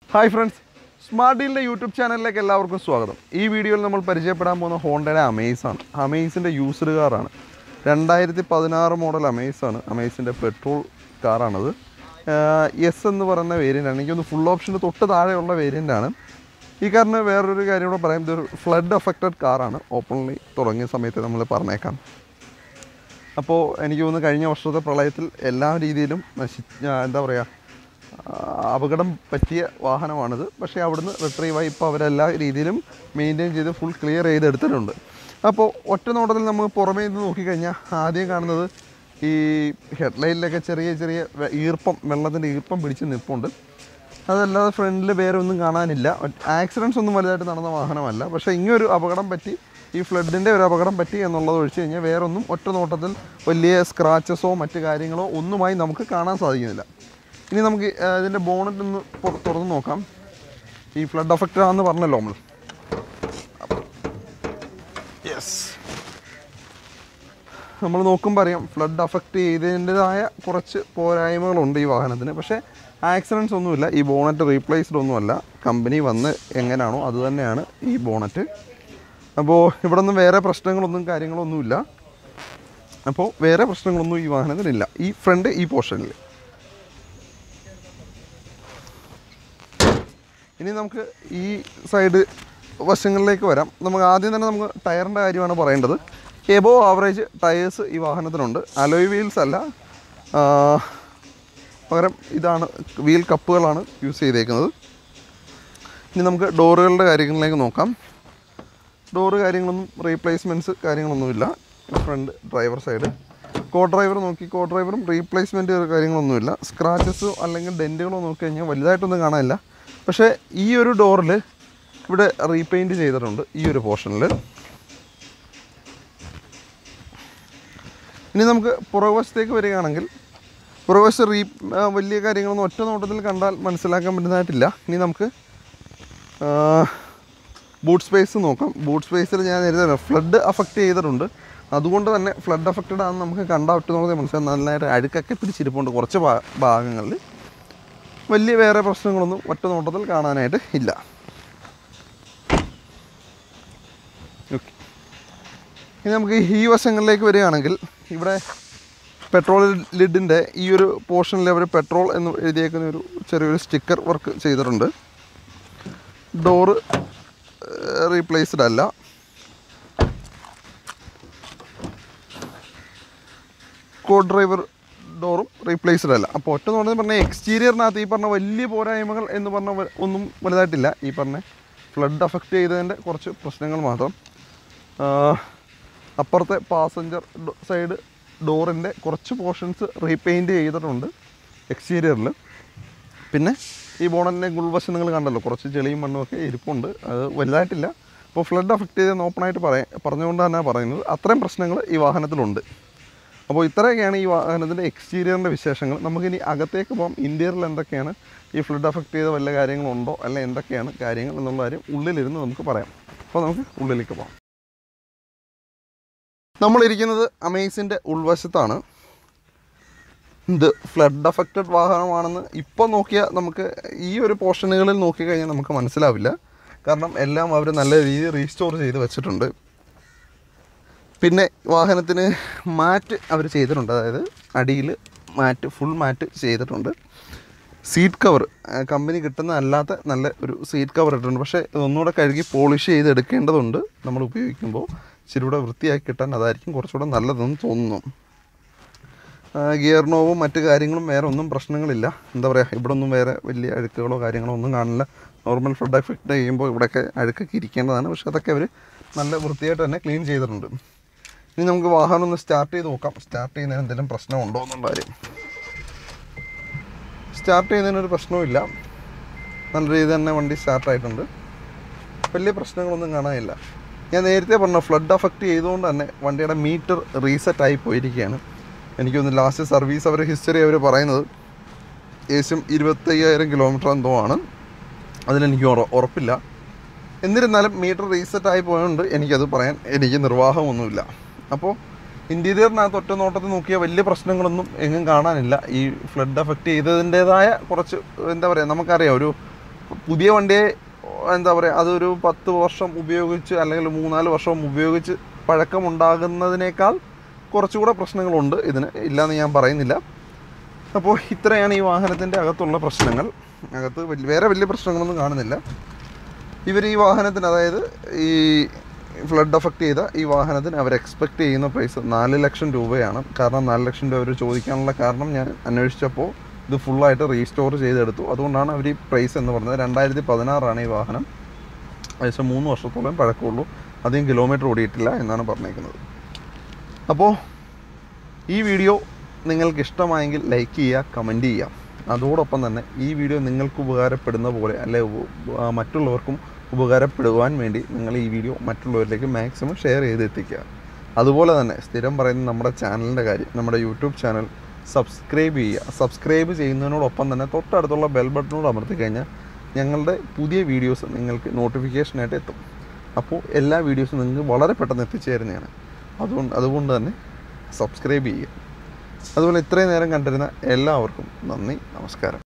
hi friends smart ഡീലിൻ്റെ YouTube ചാനലിലേക്ക് എല്ലാവർക്കും സ്വാഗതം ഈ വീഡിയോയിൽ നമ്മൾ പരിചയപ്പെടാൻ പോകുന്ന ഹോണ്ടയുടെ അമേസ് ആണ് അമേസിൻ്റെ യൂസ്ഡ് കാറാണ് രണ്ടായിരത്തി പതിനാറ് മോഡൽ അമേസ് ആണ് അമേസിൻ്റെ പെട്രോൾ കാറാണത് എസ് എന്ന് പറയുന്ന വേരിയൻ്റ് ആണ് എനിക്കൊന്ന് ഫുൾ ഓപ്ഷന് തൊട്ട് താഴെയുള്ള വേരിയൻ്റ് ആണ് ഈ കാറിന് വേറൊരു കാര്യം കൂടെ പറയാം ഇതൊരു ഫ്ലഡ് അഫക്റ്റഡ് കാറാണ് ഓപ്പൺലി തുടങ്ങിയ സമയത്ത് നമ്മൾ പറഞ്ഞേക്കാം അപ്പോൾ എനിക്ക് തോന്നുന്നു കഴിഞ്ഞ വർഷത്തെ പ്രളയത്തിൽ എല്ലാ രീതിയിലും നശി ആ, എന്താ പറയുക ആ, അപകടം പറ്റിയ വാഹനമാണിത് പക്ഷേ അവിടുന്ന് റിട്രീവായി ഇപ്പോൾ അവരെല്ലാ രീതിയിലും മെയിൻറ്റെയിൻ ചെയ്ത് ഫുൾ ക്ലിയർ ചെയ്തെടുത്തിട്ടുണ്ട് അപ്പോൾ ഒറ്റ നോട്ടത്തിൽ നമുക്ക് പുറമേ നിന്ന് നോക്കിക്കഴിഞ്ഞാൽ ആദ്യം കാണുന്നത് ഈ ഹെഡ്ലൈറ്റിലൊക്കെ ചെറിയ ചെറിയ വെ- ഈർപ്പം വെള്ളത്തിൻ്റെ ഈർപ്പം പിടിച്ച് നിൽപ്പുണ്ട് അതല്ലാതെ ഫ്രണ്ടിൽ വേറെ ഒന്നും കാണാനില്ല ആക്സിഡൻസ് ഒന്നും വലുതായിട്ട് നടന്ന വാഹനമല്ല പക്ഷേ ഇങ്ങനൊരു അപകടം പറ്റി ഈ ഫ്ലഡിൻ്റെ ഒരു അപകടം പറ്റി എന്നുള്ളത് ഒഴിച്ച് കഴിഞ്ഞാൽ വേറൊന്നും ഒറ്റ നോട്ടത്തിൽ വലിയ സ്ക്രാച്ചസോ മറ്റു കാര്യങ്ങളോ ഒന്നുമായി നമുക്ക് കാണാൻ സാധിക്കുന്നില്ല ഇനി നമുക്ക് ആ, ഇതിൻ്റെ ബോണറ്റ് ഒന്ന് പുറ- തുറന്ന് നോക്കാം ഈ ഫ്ലഡ് അഫക്റ്റ് ആണെന്ന് പറഞ്ഞല്ലോ നമ്മൾ യെസ് നമ്മൾ നോക്കുമ്പോൾ അറിയാം ഫ്ലഡ് അഫക്റ്റ് ചെയ്തതിൻ്റെതായ കുറച്ച് പോരായ്മകളുണ്ട് ഈ വാഹനത്തിന് പക്ഷേ ആക്സിഡൻസ് ഒന്നുമില്ല ഈ ബോണറ്റ് റീപ്ലേസ്ഡ് ഒന്നുമല്ല കമ്പനി വന്ന് എങ്ങനെയാണോ അത് തന്നെയാണ് ഈ ബോണറ്റ് അപ്പോൾ ഇവിടെ ഒന്നും വേറെ പ്രശ്നങ്ങളൊന്നും കാര്യങ്ങളൊന്നുമില്ല അപ്പോൾ വേറെ പ്രശ്നങ്ങളൊന്നും ഈ വാഹനത്തിനില്ല ഈ ഫ്രണ്ട് ഈ പോർഷനിൽ ഇനി നമുക്ക് ഈ സൈഡ് വശങ്ങളിലേക്ക് വരാം നമുക്ക് ആദ്യം തന്നെ നമുക്ക് ടയറിൻ്റെ കാര്യമാണ് പറയേണ്ടത് എബോ ആവറേജ് ടയേഴ്സ് ഈ വാഹനത്തിനുണ്ട് അലോയ് വീൽസ് അല്ല ആ, പകരം ഇതാണ് വീൽ കപ്പുകളാണ് യൂസ് ചെയ്തേക്കുന്നത് ഇനി നമുക്ക് ഡോറുകളുടെ കാര്യങ്ങളിലേക്ക് നോക്കാം ഡോറ് കാര്യങ്ങളൊന്നും റീപ്ലേസ്മെൻറ്റ്സ് കാര്യങ്ങളൊന്നുമില്ല front driver side co driver നോക്കി കോ ഡ്രൈവറും റീപ്ലേസ്മെൻറ്റ് കാര്യങ്ങളൊന്നുമില്ല സ്ക്രാച്ചസോ അല്ലെങ്കിൽ ഡെൻറ്റുകളോ നോക്കി കഴിഞ്ഞാൽ വലുതായിട്ടൊന്നും കാണാനില്ല പക്ഷേ ഈ ഒരു ഡോറിൽ ഇവിടെ റീപെയിൻറ്റ് ചെയ്തിട്ടുണ്ട് ഈ ഒരു പോർഷനിൽ ഇനി നമുക്ക് പുറകുവശത്തേക്ക് വരികയാണെങ്കിൽ പുറകുവശത്ത് റീ ആ, വലിയ കാര്യങ്ങളൊന്നും ഒറ്റ നോട്ടത്തിൽ കണ്ടാൽ മനസ്സിലാക്കാൻ പറ്റുന്നതായിട്ടില്ല ഇനി നമുക്ക് ബൂട്ട് സ്പേസ് നോക്കാം ബൂട്ട് സ്പേസിൽ ഞാൻ നേരത്തെ ഫ്ലഡ് അഫക്റ്റ് ചെയ്തിട്ടുണ്ട് അതുകൊണ്ട് തന്നെ ഫ്ലഡ് അഫക്റ്റഡ് ആണെന്ന് നമുക്ക് കണ്ടാൽ ഒറ്റ നോക്കത്തിൽ മനസ്സിലാവും നന്നായിട്ട് അഴുക്കൊക്കെ പിടിച്ചിരിപ്പുണ്ട് കുറച്ച് ഭാ- ഭാഗങ്ങളിൽ വലിയ വേറെ പ്രശ്നങ്ങളൊന്നും ഒറ്റ നോട്ടത്തിൽ കാണാനായിട്ട് ഇല്ല ഓക്കെ ഇനി നമുക്ക് ഈ വശങ്ങളിലേക്ക് വരികയാണെങ്കിൽ ഇവിടെ പെട്രോൾ ലിഡിൻ്റെ ഈ ഒരു പോർഷനിൽ അവർ പെട്രോൾ എന്ന് എഴുതിയേക്കുന്ന ഒരു ചെറിയൊരു സ്റ്റിക്കർ വർക്ക് ചെയ്തിട്ടുണ്ട് ഡോറ് റീപ്ലേസ്ഡ് അല്ല കോ ഡ്രൈവർ ഡോറും റീപ്ലേസ്ഡ് അല്ല അപ്പോൾ ഒറ്റ നോട്ടം പറഞ്ഞ എക്സ്റ്റീരിയറിനകത്ത് ഈ പറഞ്ഞ വലിയ പോരായ്മകൾ എന്ന് പറഞ്ഞ വ- ഒന്നും വലുതായിട്ടില്ല ഈ പറഞ്ഞ ഫ്ലഡ് അഫക്റ്റ് ചെയ്തതിൻ്റെ കുറച്ച് പ്രശ്നങ്ങൾ മാത്രം ആ, അപ്പുറത്തെ പാസഞ്ചർ സൈഡ് ഡോറിൻ്റെ കുറച്ച് പോർഷൻസ് റീപെയിൻറ്റ് ചെയ്തിട്ടുണ്ട് എക്സ്റ്റീരിയറിൽ പിന്നെ ഈ ബോണറ്റിൻ്റെ ഉൾവശം നിങ്ങൾ കണ്ടല്ലോ കുറച്ച് ചെളിയും മണ്ണും ഒക്കെ ഇരിപ്പുണ്ട് അത് വലുതായിട്ടില്ല അപ്പോൾ ഫ്ലഡ് അഫക്റ്റ് ചെയ്തെന്ന് ഓപ്പണായിട്ട് പറയാം പറഞ്ഞുകൊണ്ട് തന്നെ പറയുന്നത് അത്രയും പ്രശ്നങ്ങൾ ഈ വാഹനത്തിലുണ്ട് അപ്പോൾ ഇത്രയൊക്കെയാണ് ഈ വാഹനത്തിൻ്റെ എക്സ്റ്റീരിയറിൻ്റെ വിശേഷങ്ങൾ നമുക്കിനി അകത്തേക്ക് പോകാം ഇൻറ്റീരിയറിൽ എന്തൊക്കെയാണ് ഈ ഫ്ലഡ് അഫക്റ്റ് ചെയ്ത വല്ല കാര്യങ്ങളുണ്ടോ അല്ല എന്തൊക്കെയാണ് കാര്യങ്ങൾ എന്നുള്ള കാര്യം ഉള്ളിലിരുന്ന് നമുക്ക് പറയാം അപ്പോൾ നമുക്ക് ഉള്ളിലേക്ക് പോകാം നമ്മളിരിക്കുന്നത് അമേസിൻ്റെ ഉൾവശത്താണ് ഇത് ഫ്ലഡ് അഫക്റ്റഡ് വാഹനമാണെന്ന് ഇപ്പോൾ നോക്കിയാൽ നമുക്ക് ഈ ഒരു പോർഷനുകളിൽ നോക്കിക്കഴിഞ്ഞാൽ നമുക്ക് മനസ്സിലാവില്ല കാരണം എല്ലാം അവർ നല്ല രീതിയിൽ റീസ്റ്റോർ ചെയ്ത് വെച്ചിട്ടുണ്ട് പിന്നെ വാഹനത്തിന് മാറ്റ് അവർ ചെയ്തിട്ടുണ്ട് അതായത് അടിയിൽ മാറ്റ് ഫുൾ മാറ്റ് ചെയ്തിട്ടുണ്ട് സീറ്റ് കവർ കമ്പനി കിട്ടുന്ന അല്ലാത്ത നല്ല ഒരു സീറ്റ് കവർ ഇട്ടിട്ടുണ്ട് പക്ഷേ ഇതൊന്നുകൂടെ കഴുകി പോളിഷ് ചെയ്ത് എടുക്കേണ്ടതുണ്ട് നമ്മൾ ഉപയോഗിക്കുമ്പോൾ ഇച്ചിരി കൂടെ വൃത്തിയാക്കി കിട്ടാൻ അതായിരിക്കും കുറച്ചുകൂടെ നല്ലതെന്ന് തോന്നുന്നു ഗിയർ നോവും മറ്റു കാര്യങ്ങളും വേറെ ഒന്നും പ്രശ്നങ്ങളില്ല എന്താ പറയുക ഇവിടെ ഒന്നും വേറെ വലിയ അഴുക്കുകളോ കാര്യങ്ങളോ ഒന്നും കാണില്ല നോർമൽ ഫ്ലഡ് എഫക്റ്റ് ചെയ്യുമ്പോൾ ഇവിടെയൊക്കെ അഴുക്കൊക്കെ ഇരിക്കേണ്ടതാണ് പക്ഷെ അതൊക്കെ അവർ നല്ല വൃത്തിയായിട്ട് തന്നെ ക്ലീൻ ചെയ്തിട്ടുണ്ട് ഇനി നമുക്ക് വാഹനം ഒന്ന് സ്റ്റാർട്ട് ചെയ്ത് നോക്കാം സ്റ്റാർട്ട് ചെയ്യുന്നതിന് എന്തെങ്കിലും പ്രശ്നമുണ്ടോ എന്നുള്ള കാര്യം സ്റ്റാർട്ട് ചെയ്യുന്നതിനൊരു പ്രശ്നവുമില്ല നല്ല രീതിയിൽ തന്നെ വണ്ടി സ്റ്റാർട്ടായിട്ടുണ്ട് വലിയ പ്രശ്നങ്ങളൊന്നും കാണാനില്ല ഞാൻ നേരത്തെ പറഞ്ഞ ഫ്ലഡ് അഫക്റ്റ് ചെയ്തുകൊണ്ട് തന്നെ വണ്ടിയുടെ മീറ്റർ റീസെറ്റ് ആയി പോയിരിക്കുകയാണ് എനിക്കൊന്ന് ലാസ്റ്റ് സർവീസ് അവർ ഹിസ്റ്ററി അവർ പറയുന്നത് ഏകദേശം ഇരുപത്തയ്യായിരം കിലോമീറ്റർ എന്തോ ആണ് അതിലെനിക്ക് ഉറ- ഉറപ്പില്ല എന്നിരുന്നാലും മീറ്റർ റീസെറ്റ് ആയി പോയതുകൊണ്ട് എനിക്കത് പറയാൻ എനിക്ക് നിർവാഹമൊന്നുമില്ല അപ്പോൾ ഇൻറ്റീരിയറിനകത്ത് ഒറ്റ നോട്ടത്തിൽ നോക്കിയാൽ വലിയ പ്രശ്നങ്ങളൊന്നും എങ്ങും കാണാനില്ല ഈ ഫ്ലഡ് എഫക്റ്റ് ചെയ്തതിൻ്റേതായ കുറച്ച് എന്താ പറയുക നമുക്കറിയാം ഒരു പുതിയ വണ്ടിയെ എന്താ പറയുക അതൊരു പത്ത് വർഷം ഉപയോഗിച്ച് അല്ലെങ്കിൽ മൂന്നാല് വർഷം ഉപയോഗിച്ച് പഴക്കമുണ്ടാകുന്നതിനേക്കാൾ കുറച്ചുകൂടെ പ്രശ്നങ്ങളുണ്ട് ഇതിന് ഇല്ലയെന്ന് ഞാൻ പറയുന്നില്ല അപ്പോൾ ഇത്രയാണ് ഈ വാഹനത്തിൻ്റെ അകത്തുള്ള പ്രശ്നങ്ങൾ അകത്ത് വലിയ വേറെ വലിയ പ്രശ്നങ്ങളൊന്നും കാണുന്നില്ല ഇവർ ഈ വാഹനത്തിന് അതായത് ഈ ഫ്ലഡ് അഫക്റ്റ് ചെയ്ത ഈ വാഹനത്തിന് അവർ എക്സ്പെക്റ്റ് ചെയ്യുന്ന പ്രൈസ് നാല് ലക്ഷം രൂപയാണ് കാരണം നാല് ലക്ഷം രൂപ അവർ ചോദിക്കാനുള്ള കാരണം ഞാൻ അന്വേഷിച്ചപ്പോൾ ഇത് ഫുള്ളായിട്ട് റീസ്റ്റോർ ചെയ്തെടുത്തു അതുകൊണ്ടാണ് അവർ ഈ പ്രൈസ് എന്ന് പറഞ്ഞത് രണ്ടായിരത്തി പതിനാറാണ് ഈ വാഹനം ഏകദേശം മൂന്ന് വർഷത്തോളം പഴക്കമുള്ളൂ അധികം കിലോമീറ്റർ ഓടിയിട്ടില്ല എന്നാണ് പറഞ്ഞേക്കുന്നത് അപ്പോൾ ഈ വീഡിയോ നിങ്ങൾക്ക് ഇഷ്ടമായെങ്കിൽ ലൈക്ക് ചെയ്യുക കമൻറ്റ് ചെയ്യുക അതോടൊപ്പം തന്നെ ഈ വീഡിയോ നിങ്ങൾക്ക് ഉപകാരപ്പെടുന്ന പോലെ അല്ലെ ഉപ- ആ, മറ്റുള്ളവർക്കും ഉപകാരപ്പെടുവാൻ വേണ്ടി നിങ്ങൾ ഈ വീഡിയോ മറ്റുള്ളവരിലേക്ക് മാക്സിമം ഷെയർ ചെയ്ത് എത്തിക്കുക അതുപോലെ തന്നെ സ്ഥിരം പറയുന്ന നമ്മുടെ ചാനലിൻ്റെ കാര്യം നമ്മുടെ യൂട്യൂബ് ചാനൽ സബ്സ്ക്രൈബ് ചെയ്യുക സബ്സ്ക്രൈബ് ചെയ്യുന്നതിനോടൊപ്പം തന്നെ തൊട്ടടുത്തുള്ള ബെൽ ബട്ടണോട് അമർത്തി കഴിഞ്ഞാൽ ഞങ്ങളുടെ പുതിയ വീഡിയോസ് നിങ്ങൾക്ക് നോട്ടിഫിക്കേഷനായിട്ട് എത്തും അപ്പോൾ എല്ലാ വീഡിയോസും നിങ്ങൾക്ക് വളരെ പെട്ടെന്ന് എത്തിച്ചേരുന്നതാണ് അതുകൊണ്ട് അതുകൊണ്ട് തന്നെ സബ്സ്ക്രൈബ് ചെയ്യുക അതുപോലെ ഇത്രയും നേരം കണ്ടിരുന്ന എല്ലാവർക്കും നന്ദി നമസ്കാരം